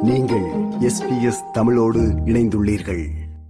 நீங்கள் எஸ்பிஎஸ் தமிழோடு இணைந்துள்ளீர்கள்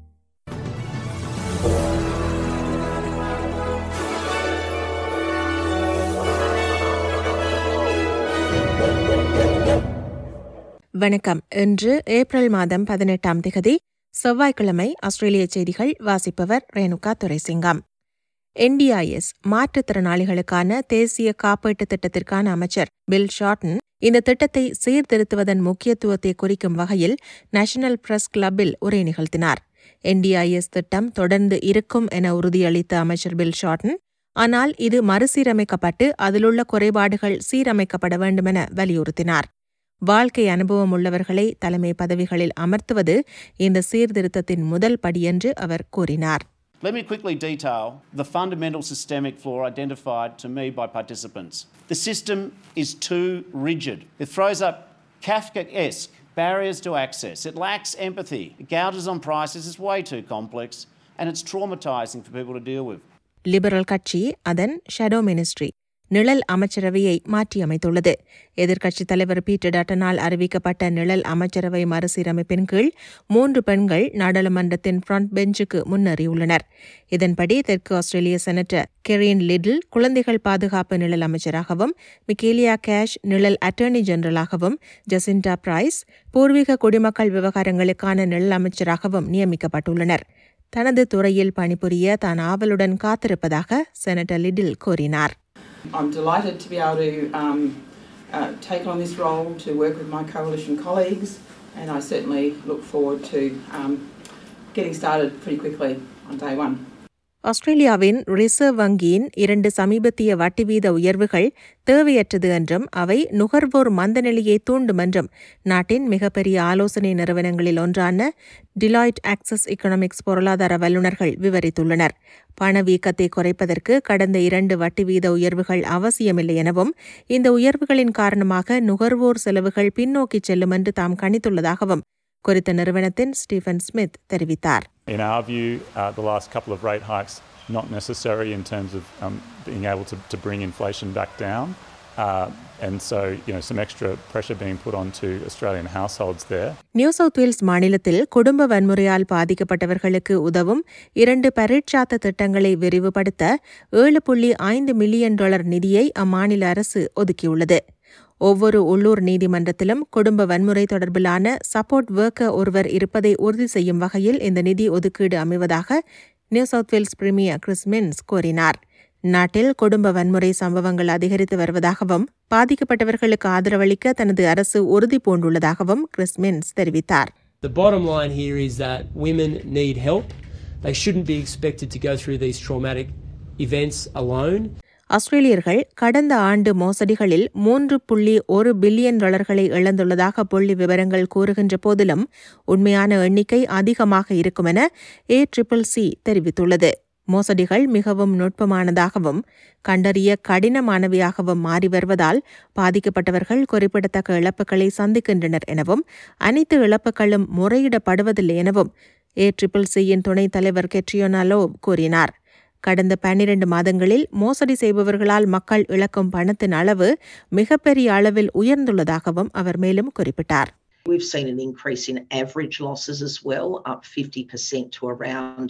வணக்கம் இன்று ஏப்ரல் மாதம் பதினெட்டாம் திகதி செவ்வாய்க்கிழமை ஆஸ்திரேலிய செய்திகள் வாசிப்பவர் ரேணுகா துரைசிங்கம் என்டிஐஎஸ் மாற்றுத்திறனாளிகளுக்கான தேசிய காப்பீட்டு திட்டத்திற்கான அமைச்சர் பில் ஷார்டன் இந்த திட்டத்தை சீர்திருத்துவதன் முக்கியத்துவத்தை குறிக்கும் வகையில் நேஷனல் பிரஸ் கிளப்பில் உரை நிகழ்த்தினார் என்டிஐஎஸ் திட்டம் தொடர்ந்து இருக்கும் என உறுதியளித்த அமைச்சர் பில் ஷார்டன் ஆனால் இது மறுசீரமைக்கப்பட்டு அதிலுள்ள குறைபாடுகள் சீரமைக்கப்பட வேண்டுமென வலியுறுத்தினார் வாழ்க்கை அனுபவம் உள்ளவர்களை தலைமை பதவிகளில் அமர்த்துவது இந்த சீர்திருத்தத்தின் முதல் படி என்று அவர் கூறினார் Let me quickly detail the fundamental systemic flaw identified to me by participants. The system is too rigid. It throws up Kafkaesque barriers to access. It lacks empathy. It gouges on prices. It's way too complex. And it's traumatising for people to deal with. Liberal கட்சி அதன் ஷெடோ ministry நிழல் அமைச்சரவையை மாற்றியமைத்துள்ளது எதிர்க்கட்சித் தலைவர் Peter டட்டனால் அறிவிக்கப்பட்ட நிழல் அமைச்சரவை மறுசீரமைப்பின் கீழ் மூன்று பெண்கள் நாடாளுமன்றத்தின் ஃப்ரண்ட் பெஞ்சுக்கு முன்னேறியுள்ளனர் இதன்படி தெற்கு ஆஸ்திரேலிய செனட்டர் கெரின் லிடில் குழந்தைகள் பாதுகாப்பு நிழல் அமைச்சராகவும் மிக்கேலியா கேஷ் நிழல் அட்டர்னி ஜெனரலாகவும் ஜசிண்டா பிரைஸ் பூர்வீக குடிமக்கள் விவகாரங்களுக்கான நிழல் அமைச்சராகவும் நியமிக்கப்பட்டுள்ளனர் தனது துறையில் பணிபுரிய தான் ஆவலுடன் காத்திருப்பதாக செனட்டர் லிடில் கூறினார் I'm delighted to be able to um, uh, take on this role to work with my coalition colleagues, and I certainly look forward to um, getting started pretty quickly on day one. ஆஸ்திரேலியாவின் reserve வங்கியின் இரண்டு சமீபத்திய வட்டி வீத உயர்வுகள் தேவையற்றது என்றும் அவை நுகர்வோர் மந்தநிலையை தூண்டும் என்றும் நாட்டின் மிகப்பெரிய ஆலோசனை நிறுவனங்களில் ஒன்றான டிலாய்ட் ஆக்சஸ் எக்கனாமிக்ஸ் பொருளாதார வல்லுநர்கள் விவரித்துள்ளனர் பணவீக்கத்தை குறைப்பதற்கு கடந்த இரண்டு வட்டி வீத உயர்வுகள் அவசியமில்லை எனவும் இந்த உயர்வுகளின் காரணமாக நுகர்வோர் செலவுகள் பின்னோக்கி செல்லும் என்று தாம் கணித்துள்ளதாகவும் குறித்த நிறுவனத்தின் ஸ்டீஃபன் ஸ்மித் தெரிவித்தார் In our view, uh, the last couple of rate hikes not necessary in terms of um, being able to, to bring inflation back down. Uh, and so, you know, some extra pressure being put onto Australian households there. New South Wales மாநிலத்தில் குடும்ப வன்முறையால் பாதிக்கப்பட்டவர்களுக்கு உதவும் இரண்டு பரீட்சாத்த திட்டங்களை விரிவுபடுத்த ஏழு புள்ளி ஐந்து மில்லியன் டாலர் நிதியை அம்மாநில அரசு ஒதுக்கியுள்ளது ஒவ்வொரு உள்ளூர் நீதிமன்றத்திலும் குடும்ப வன்முறை தொடர்பிலான சப்போர்ட் ஒர்க்கர் ஒருவர் இருப்பதை உறுதி செய்யும் வகையில் இந்த நிதி ஒதுக்கீடு அமைவதாக New South Wales premier Chris Minns கூறினார் நாட்டில் குடும்ப வன்முறை சம்பவங்கள் அதிகரித்து வருவதாகவும் பாதிக்கப்பட்டவர்களுக்கு ஆதரவளிக்க தனது அரசு உறுதி பூண்டுள்ளதாகவும் கிறிஸ் மின்ஸ் தெரிவித்தார் The bottom line here is that women need help. They shouldn't be expected to go through these traumatic events alone. ஆஸ்திரேலியர்கள் கடந்த ஆண்டு மோசடிகளில் மூன்று புள்ளி ஒரு பில்லியன் டாலர்களை இழந்துள்ளதாக புள்ளி விவரங்கள் கூறுகின்ற போதிலும் உண்மையான எண்ணிக்கை அதிகமாக இருக்கும் என ஏ ட்ரிபிள் சி தெரிவித்துள்ளது மோசடிகள் மிகவும் நுட்பமானதாகவும் கண்டறிய கடினமானவையாகவும் மாறி வருவதால் பாதிக்கப்பட்டவர்கள் குறிப்பிடத்தக்க இழப்புகளை சந்திக்கின்றனர் எனவும் அனைத்து இழப்புகளும் முறையிடப்படுவதில்லை எனவும் ஏ ட்ரிபிள் சியின் துணைத் தலைவர் கெட்ரியோனா லோ கூறினார் கடந்த பன்னிரண்டு மாதங்களில் மோசடி செய்பவர்களால் மக்கள் இழக்கும் பணத்தின் அளவு மிகப்பெரிய அளவில் உயர்ந்துள்ளதாகவும் அவர் மேலும் குறிப்பிட்டார் We've seen an increase in average losses as well, up 50% to around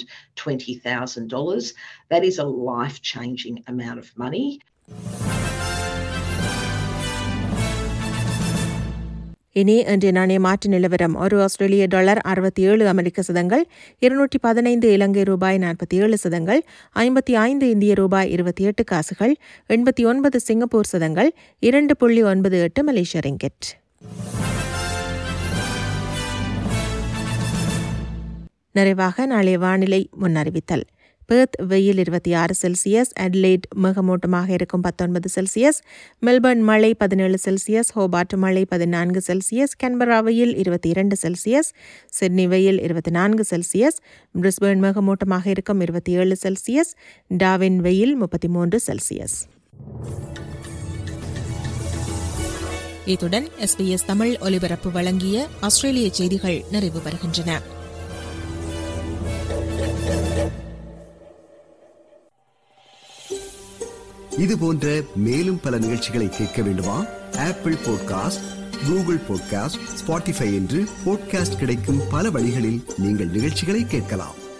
$20,000. That is a life changing amount of money. இனி இன்றைய நாணய மாற்று நிலவரம் ஒரு ஆஸ்திரேலிய டாலர் அறுபத்தி ஏழு அமெரிக்க சதங்கள் இருநூற்றி பதினைந்து இலங்கை ரூபாய் நாற்பத்தி ஏழு சதங்கள் ஐம்பத்தி ஐந்து இந்திய ரூபாய் இருபத்தி எட்டு காசுகள் எண்பத்தி ஒன்பது சிங்கப்பூர் சதங்கள் இரண்டு புள்ளி ஒன்பது எட்டு மலேசிய ரிங்கெட் நிறைவாக நாளைய வானிலை முன்னறிவித்தல் பெர்த் வெயில் இருபத்தி ஆறு செல்சியஸ் அட்லைட் மிகமூட்டமாக இருக்கும் பத்தொன்பது செல்சியஸ் மெல்பர்ன் மழை பதினேழு செல்சியஸ் ஹோபார்ட் மழை பதினான்கு செல்சியஸ் கன்பரா வெயில் இருபத்தி இரண்டு செல்சியஸ் சிட்னி வெயில் இருபத்தி நான்கு செல்சியஸ் பிரிஸ்பர்ன் மிகமூட்டமாக இருக்கும் இருபத்தி ஏழு செல்சியஸ் டாவின் வெயில் முப்பத்தி மூன்று செல்சியஸ் இத்துடன் எஸ்பிஎஸ் தமிழ் ஒலிபரப்பு வழங்கிய ஆஸ்திரேலிய செய்திகள் நிறைவு பெறுகின்றன இது போன்ற மேலும் பல நிகழ்ச்சிகளை கேட்க வேண்டுமா Apple podcast Google podcast Spotify என்று பாட்காஸ்ட் கிடைக்கும் பல வழிகளில் நீங்கள் நிகழ்ச்சிகளை கேட்கலாம்